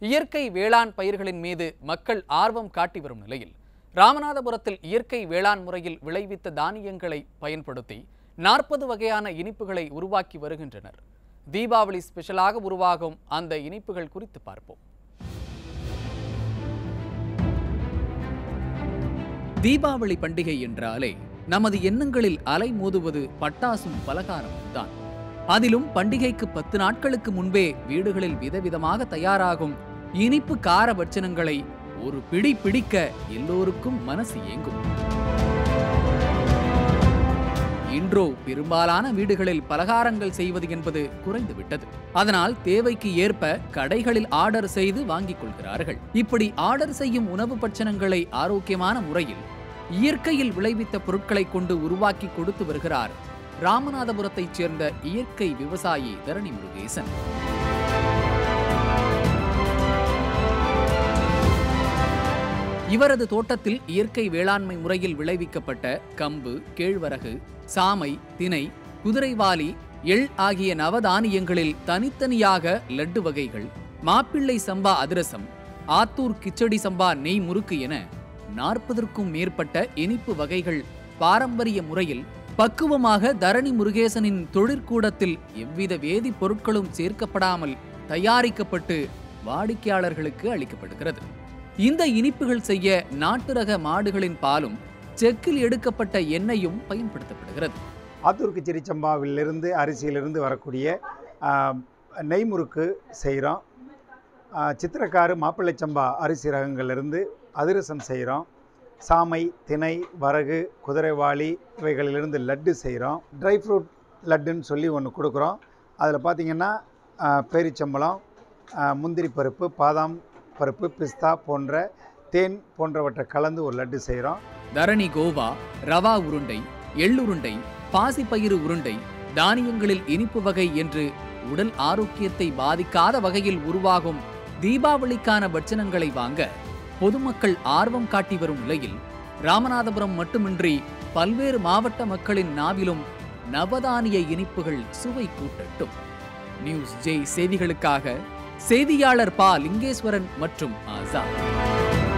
இயற்கை வேளாண் பயிர்களின் மீது மக்கள் ஆர்வம் காட்டி வரும் நிலையில் ராமநாதபுரத்தில் இயற்கை வேளாண் முறையில் விளைவித்த தானியங்களை பயன்படுத்தி நாற்பது வகையான இனிப்புகளை உருவாக்கி வருகின்றனர் தீபாவளி ஸ்பெஷலாக உருவாகும் அந்த இனிப்புகள் குறித்து பார்ப்போம் தீபாவளி பண்டிகை என்றாலே நமது எண்ணங்களில் அலை மோதுவது பட்டாசும் பலகாரமும் தான் அதிலும் பண்டிகைக்கு பத்து நாட்களுக்கு முன்பே வீடுகளில் விதவிதமாக தயாராகும் இனிப்பு கார பட்சணங்களை ஒரு பிடி பிடிக்க எல்லோருக்கும் மனசு ஏங்கும் இன்றோ பெரும்பாலான வீடுகளில் பலகாரங்கள் செய்வது என்பது குறைந்துவிட்டது அதனால் தேவைக்கு ஏற்ப கடைகளில் ஆர்டர் செய்து வாங்கிக் கொள்கிறார்கள் இப்படி ஆர்டர் செய்யும் உணவு பட்சணங்களை ஆரோக்கியமான முறையில் இயற்கையில் விளைவித்த பொருட்களை கொண்டு உருவாக்கி கொடுத்து வருகிறார் ராமநாதபுரத்தைச் சேர்ந்த இயற்கை விவசாயி தரணி முருகேசன் இவரது தோட்டத்தில் இயற்கை வேளாண்மை முறையில் விளைவிக்கப்பட்ட கம்பு கேழ்வரகு சாமை தினை குதிரைவாலி எள் ஆகிய நவதானியங்களில் தனித்தனியாக லட்டு வகைகள் மாப்பிள்ளை சம்பா அதிரசம் ஆத்தூர் கிச்சடி சம்பா நெய் முறுக்கு என நாற்பதற்கும் மேற்பட்ட இனிப்பு வகைகள் பாரம்பரிய முறையில் பக்குவமாக தரணி முருகேசனின் தொழிற்கூடத்தில் எவ்வித வேதிப் பொருட்களும் சேர்க்கப்படாமல் தயாரிக்கப்பட்டு வாடிக்கையாளர்களுக்கு அளிக்கப்படுகிறது இந்த இனிப்புகள் செய்ய நாட்டு ரக மாடுகளின் பாலும் செக்கில் எடுக்கப்பட்ட எண்ணெயும் பயன்படுத்தப்படுகிறது ஆத்தூர் கிச்சடி சம்பாவிலிருந்து அரிசியிலிருந்து வரக்கூடிய ஆஹ், நெய் முறுக்கு செய்கிறோம் சித்திரக்காரு மாப்பிள்ளை சம்பா அரிசி ரகங்கள்லேருந்து அதிரசம் செய்கிறோம் சாமை திணை வரகு குதிரைவாளி இவைகளிலிருந்து லட்டு செய்கிறோம் ட்ரை ஃப்ரூட் லட்டுன்னு சொல்லி ஒன்று கொடுக்குறோம் அதில் பார்த்திங்கன்னா ஆஹ், பேரிச்சம்பழம் ஆஹ், முந்திரி பருப்பு பாதாம் பருப்பு பிஸ்தா போன்ற தேன் போன்றவற்றை கலந்து ஒரு லட்டு செய்கிறோம் தரணி கோவா ரவா உருண்டை எள்ளுருண்டை பாசிப்பயிறு உருண்டை தானியங்களில் இனிப்பு வகை என்று உடல் ஆரோக்கியத்தை பாதிக்காத வகையில் உருவாகும் தீபாவளிக்கான பட்சணங்களை வாங்க பொதுமக்கள் ஆர்வம் காட்டி வரும் நிலையில் ராமநாதபுரம் மட்டுமின்றி பல்வேறு மாவட்ட மக்களின் நாவிலும் நவதானிய இனிப்புகள் சுவை கூட்டட்டும் நியூஸ் ஜெய் செய்திகளுக்காக செய்தியாளர் பா லிங்கேஸ்வரன் மற்றும் ஆசாத்